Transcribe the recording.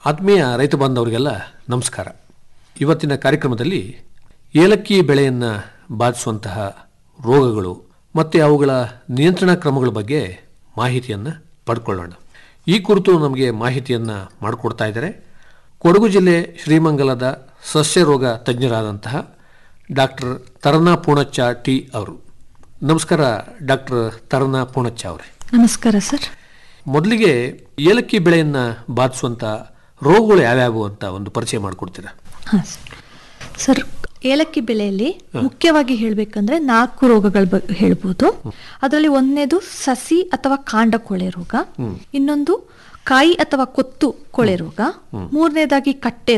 ಆತ್ಮೀಯ ರೈತ ಬಾಂಧವರಿಗೆಲ್ಲ ನಮಸ್ಕಾರ ಇವತ್ತಿನ ಕಾರ್ಯಕ್ರಮದಲ್ಲಿ ಏಲಕ್ಕಿ ಬೆಳೆಯನ್ನು ಬಾಧಿಸುವಂತಹ ರೋಗಗಳು ಮತ್ತು ಅವುಗಳ ನಿಯಂತ್ರಣ ಕ್ರಮಗಳ ಬಗ್ಗೆ ಮಾಹಿತಿಯನ್ನು ಪಡ್ಕೊಳ್ಳೋಣ ಈ ಕುರಿತು ನಮಗೆ ಮಾಹಿತಿಯನ್ನು ಮಾಡಿಕೊಡ್ತಾ ಇದ್ದಾರೆ ಕೊಡಗು ಜಿಲ್ಲೆ ಶ್ರೀಮಂಗಲದ ಸಸ್ಯ ರೋಗ ತಜ್ಞರಾದಂತಹ ಡಾಕ್ಟರ್ ತರನಾ ಪೂಣಚ್ಚ ಟಿ ಅವರು ನಮಸ್ಕಾರ ಡಾಕ್ಟರ್ ತರನಾ ಪೂಣಚ್ಚ ಅವರೇ ನಮಸ್ಕಾರ ಸರ್ ಮೊದಲಿಗೆ ಏಲಕ್ಕಿ ಬೆಳೆಯನ್ನ ಬಾಧಿಸುವಂತ ರೋಗಗಳು ಯಾವ್ಯಾವು ಅಂತ ಒಂದು ಪರಿಚಯ ಮಾಡಿಕೊಡ್ತೀರಾ ಹಾಂ ಸರ್ ಏಲಕ್ಕಿ ಬೆಳೆಯಲ್ಲಿ ಮುಖ್ಯವಾಗಿ ಹೇಳಬೇಕಂದ್ರೆ ನಾಲ್ಕು ರೋಗಗಳ ಬಗ್ಗೆ ಹೇಳ್ಬೋದು ಅದರಲ್ಲಿ ಒಂದನೇದು ಸಸಿ ಅಥವಾ ಕಾಂಡ ಕೊಳೆ ರೋಗ ಇನ್ನೊಂದು ಕಾಯಿ ಅಥವಾ ಕೊತ್ತು ಕೊಳೆ ರೋಗ ಮೂರನೇದಾಗಿ ಕಟ್ಟೆ